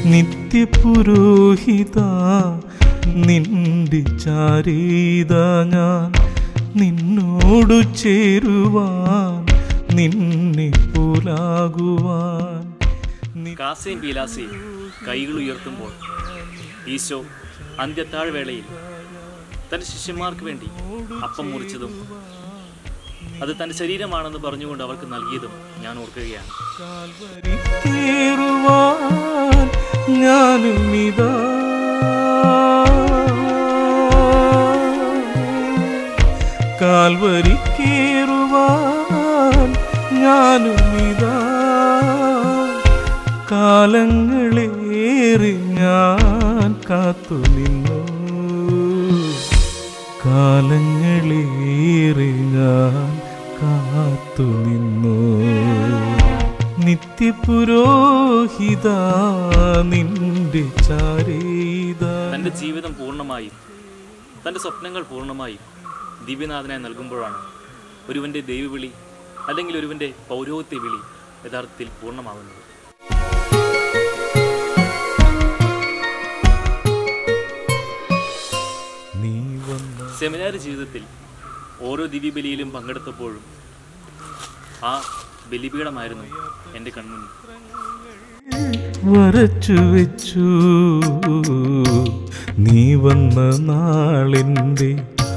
നിത്യപുരോഹിത നിന്റെ ചാരീത ഞാൻ നിന്നോടു ചേരുവാൻ നിന്നെ പോലാകുവാൻ നി- കാസയും പീലാസയും കൈകൾ ഉയർത്തുമ്പോൾ ഈശോ അന്ത്യത്താഴ്വേളയിൽ തൻ്റെ ശിഷ്യന്മാർക്ക് വേണ്ടി അപ്പം മുറിച്ചതും അത് തൻ്റെ ശരീരമാണെന്ന് പറഞ്ഞുകൊണ്ട് അവർക്ക് നൽകിയതും ഞാൻ ഓർക്കുകയാണ് കാൽവരി കേറുവാൻ ഞാനുമിതാ കാൽവരി കേറുവാൻ ഞാനുമിതാ കാലങ്ങളേറെ ഞാൻ കാത്തു നിന്നു കാലങ്ങളേറെ ഞാൻ കാത്തു നിന്നു നിത്യപുരോഹിത നിന്റെ ചാരീത തൻ്റെ ജീവിതം പൂർണ്ണമായും തൻ്റെ സ്വപ്നങ്ങൾ പൂർണ്ണമായും ദിവ്യനാഥനായി നൽകുമ്പോഴാണ് ഒരുവൻ്റെ ദൈവവിളി അല്ലെങ്കിൽ ഒരുവൻ്റെ പൗരോഹിത്യ വിളി യഥാർത്ഥത്തിൽ പൂർണ്ണമാകുന്നത് നീ വന്ന സെമിനാരി ജീവിതത്തിൽ ഓരോ ദിവ്യബലിയിലും പങ്കെടുത്തപ്പോഴും ആ ബലിപീഠമായിരുന്നു എൻ്റെ കൺമുന്നിൽ വരച്ചു വെച്ചു നീ വന്ന നാളിൻ്റെ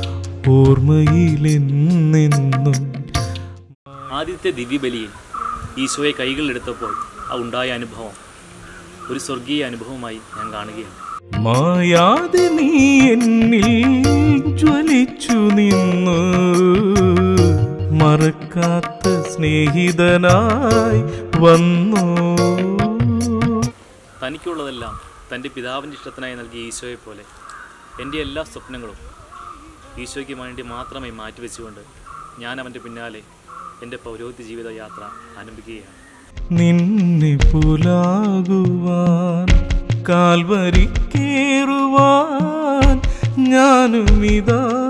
ഓർമ്മയിലെന്നെന്നും ആദ്യത്തെ ദിവ്യബലിയിൽ ഈശോയെ കൈകളിലെടുത്തപ്പോൾ ആ ഉണ്ടായ അനുഭവം ഒരു സ്വർഗീയ അനുഭവമായി ഞാൻ കാണുകയാണ് മായാതെ നീ എന്നിൽ ജ്വലിച്ചു നിന്നു മറക്കാത്ത സ്നേഹിതനായി വന്നു തനിക്കുള്ളതെല്ലാം തൻ്റെ പിതാവിൻ്റെ ഇഷ്ടത്തിനായി നൽകിയ ഈശോയെ പോലെ എൻ്റെ എല്ലാ സ്വപ്നങ്ങളും ഈശോയ്ക്ക് വേണ്ടി മാത്രമേ മാറ്റിവെച്ചുകൊണ്ട് ഞാൻ അവൻ്റെ പിന്നാലെ എൻ്റെ പൗരോഹിത്യ ജീവിത യാത്ര ആരംഭിക്കുകയാണ് നിന്നെ പുലാകുവാൻ കാൽവരി കേറുവാൻ ഞാനുമിതാ